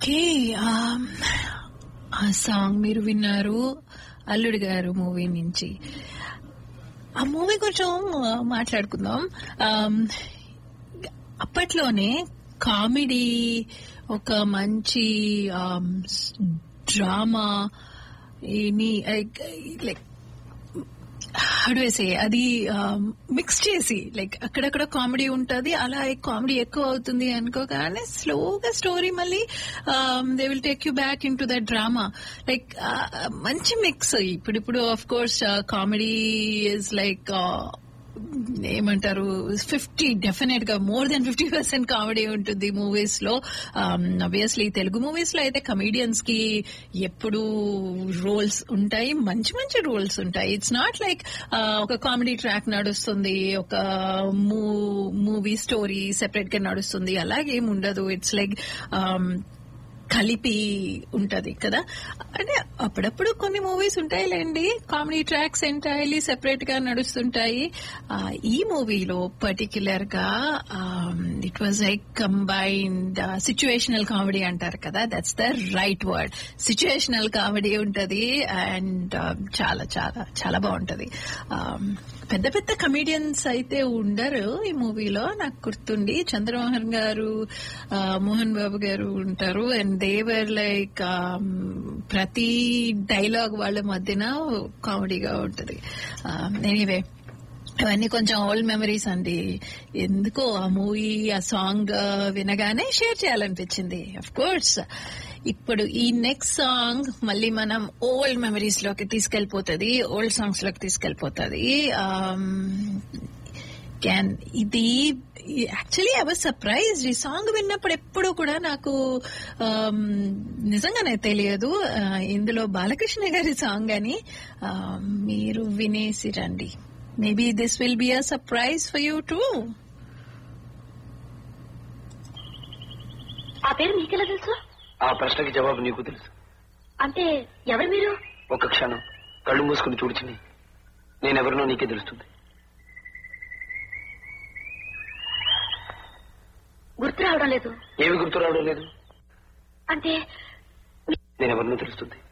okay ఆ song మీరు విన్నారు అల్లుడు గారు మూవీ నుంచి ఆ మూవీ కొంచెం ఆ, మాట్లాడుకుందాం ఆమ్, అప్పట్లోనే కామెడీ ఒక మంచి డ్రామా లైక్ హడవేసే అది మిక్స్ చేసి లైక్ అక్కడక్కడ కామెడీ ఉంటది అలా కామెడీ ఎక్కువ అవుతుంది అనుకోగానే స్లోగా స్టోరీ మళ్ళీ they will take you back in to the drama like మంచి మిక్స్ ఇప్పుడు ఇప్పుడు of course comedy is like ఏమంటారు ఫిఫ్టీ డెఫినెట్ గా more than fifty percent comedy ఉంటుంది మూవీస్ లో అబ్వియస్లీ తెలుగు మూవీస్ లో అయితే కమీడియన్స్ కి ఎప్పుడు రోల్స్ ఉంటాయి మంచి మంచి రోల్స్ ఉంటాయి ఇట్స్ నాట్ లైక్ ఒక కామెడీ ట్రాక్ నడుస్తుంది ఒక మూవీ స్టోరీ సెపరేట్ గా నడుస్తుంది అలాగేం ఉండదు ఇట్స్ లైక్ కలిపి ఉంటది కదా అంటే అప్పుడప్పుడు కొన్ని మూవీస్ ఉంటాయిలేండి కామెడీ ట్రాక్స్ ఎంటైర్లీ సెపరేట్ గా నడుస్తుంటాయి ఆ, ఈ మూవీలో పర్టిక్యులర్ గా it was like combined situational comedy అంటారు కదా that's the right word situational comedy ఉంటది అండ్ చాలా చాలా చాలా బాగుంటది Um, పెద్ద పెద్ద కమీడియన్స్ అయితే ఉండరు ఈ మూవీలో నాకు గుర్తుండి చంద్రమోహన్ గారు ఆ, మోహన్ బాబు గారు ఉంటారు అండ్ దేవర్ లైక్ ప్రతి డైలాగ్ వాళ్ళ మధ్యన కామెడీగా ఉంటది ఎనీవే అవన్నీ కొంచెం ఓల్డ్ మెమరీస్ అండి ఎందుకో ఆ మూవీ ఆ సాంగ్ వినగానే షేర్ చేయాలనిపించింది అఫ్ కోర్స్ ఇప్పుడు ఈ నెక్స్ట్ సాంగ్ మళ్ళీ మనం ఓల్డ్ మెమరీస్ లోకి తీసుకెళ్లిపోతుంది ఓల్డ్ సాంగ్స్ లోకి తీసుకెళ్లిపోతుంది క్యాన్ ఇది యాక్చువల్లీ ఐ వాజ్ సర్ప్రైజ్ ఈ సాంగ్ విన్నప్పుడు ఎప్పుడు కూడా నాకు um, నిజంగానే తెలియదు uh, ఇందులో బాలకృష్ణ గారి సాంగ్ అని uh, మీరు వినేసి రండి maybe this will be a surprise for you too ఆ పేరు మీకెలా తెలుసు ఆ ప్రశ్నకి జవాబు నీకు తెలుసు అంటే ఎవరు మీరు ఒక క్షణం కళ్ళు మూసుకుని చూడిచిని నేనెవరినో నీకే తెలుస్తుంది గుర్తు రావడం లేదు ఏమి గుర్తు రావడం లేదు అంటే నేనెవరినో తెలుస్తుంది